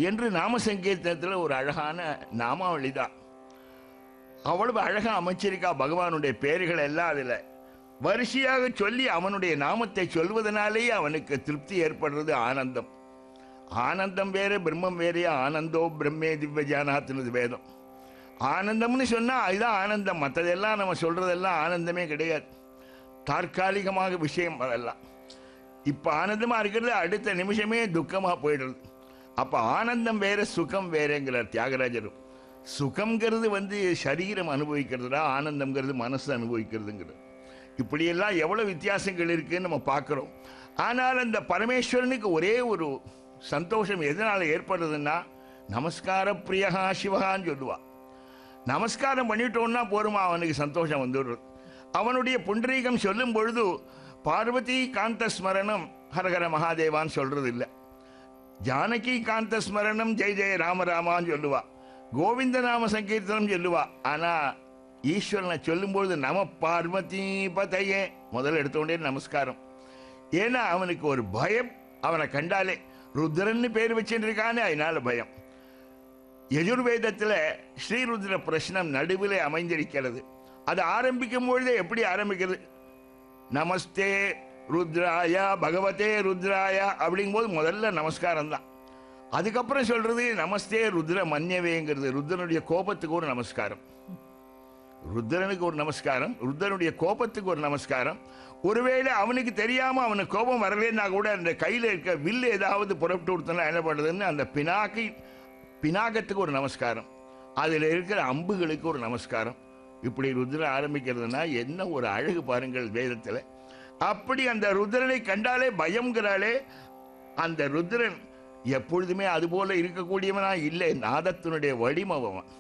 என்று நாம சங்கீர்த்தனத்தில் ஒரு அழகான நாமாவளி தான் அவ்வளவு அழகா அமைச்சிருக்கா பகவானுடைய பெயர்கள் எல்லாம் அதில் வரிசையாக சொல்லி அவனுடைய நாமத்தை சொல்வதனாலேயே அவனுக்கு திருப்தி ஏற்படுறது ஆனந்தம் ஆனந்தம் வேற பிரம்மம் வேறே ஆனந்தோ பிரம்மே திவ்ய ஜானாத்துனது வேதம் ஆனந்தம்னு சொன்னா அதுதான் ஆனந்தம் மற்றதெல்லாம் நம்ம சொல்றதெல்லாம் ஆனந்தமே கிடையாது தற்காலிகமாக விஷயம் அதெல்லாம் இப்போ ஆனந்தமா இருக்கிறது அடுத்த நிமிஷமே துக்கமா போயிடுறது அப்ப ஆனந்தம் வேற சுகம் வேறங்கிறார் தியாகராஜரும் சுகம்ங்கிறது வந்து சரீரம் அனுபவிக்கிறதுடா ஆனந்தம்ங்கிறது மனசு அனுபவிக்கிறதுங்கிறது இப்படியெல்லாம் எவ்வளவு வித்தியாசங்கள் இருக்குன்னு நம்ம பார்க்குறோம் ஆனால் அந்த பரமேஸ்வரனுக்கு ஒரே ஒரு சந்தோஷம் எதனால் ஏற்படுறதுன்னா நமஸ்கார பிரியகா சிவகான்னு சொல்லுவா நமஸ்காரம் பண்ணிட்டோம்னா போருமா அவனுக்கு சந்தோஷம் வந்துடுறது அவனுடைய புண்டரீகம் சொல்லும் பொழுது பார்வதி காந்த ஸ்மரணம் ஹரஹர மகாதேவான்னு சொல்றது இல்லை ஜானகி காந்த ஸ்மரணம் ஜெய் ஜெய ராம ராமான்னு சொல்லுவா கோவிந்த நாம சங்கீர்த்தனம் சொல்லுவா ஆனா ஈஸ்வரனை சொல்லும்பொழுது நம பார்வதி பதையே முதல்ல எடுத்த உடனே நமஸ்காரம் ஏன்னா அவனுக்கு ஒரு பயம் அவனை கண்டாலே ருத்ரன்னு பேர் வச்சுட்டு இருக்கானே அதனால பயம் யஜுர்வேதத்தில் ஸ்ரீருத்ர பிரശ്നം நடுவில் அமைந்திருக்கிறது அது ஆரம்பிக்கும் பொழுதே எப்படி ஆரம்பிக்கிறது நமஸ்தே ருத்ராயா பகவதே ருத்ராயா அப்படிங்கும்போது முதல்ல நமஸ்காரம் தான் அதுக்கப்புறம் சொல்றது நமஸ்தே ருத்ர மன்யவேங்கிறது ருத்ரனுடைய கோபத்துக்கு ஒரு நமஸ்காரம் ருத்ரனுக்கு ஒரு நமஸ்காரம் ருத்ரனுடைய கோபத்துக்கு ஒரு நமஸ்காரம் ஒருவேளை அவனுக்கு தெரியாம அவனுக்கு கோபம் வரலன்னா கூட அந்த கையில இருக்க வில்லு ஏதாவது புறப்பட்டு கொடுத்தனா என்ன பண்றதுன்னு அந்த பினாக்கை பினாகத்துக்கு ஒரு நமஸ்காரம் அதில் இருக்கிற அம்புகளுக்கு ஒரு நமஸ்காரம் இப்படி ருத்ரன் ஆரம்பிக்கிறதுனா என்ன ஒரு அழகு பாருங்கள் வேதத்தில் அப்படி அந்த ருத்ரனை கண்டாலே பயம்ங்கிறாலே அந்த ருத்ரன் எப்பொழுதுமே அதுபோல இருக்கக்கூடியவனா இல்லை நாதத்தினுடைய வடிமவன்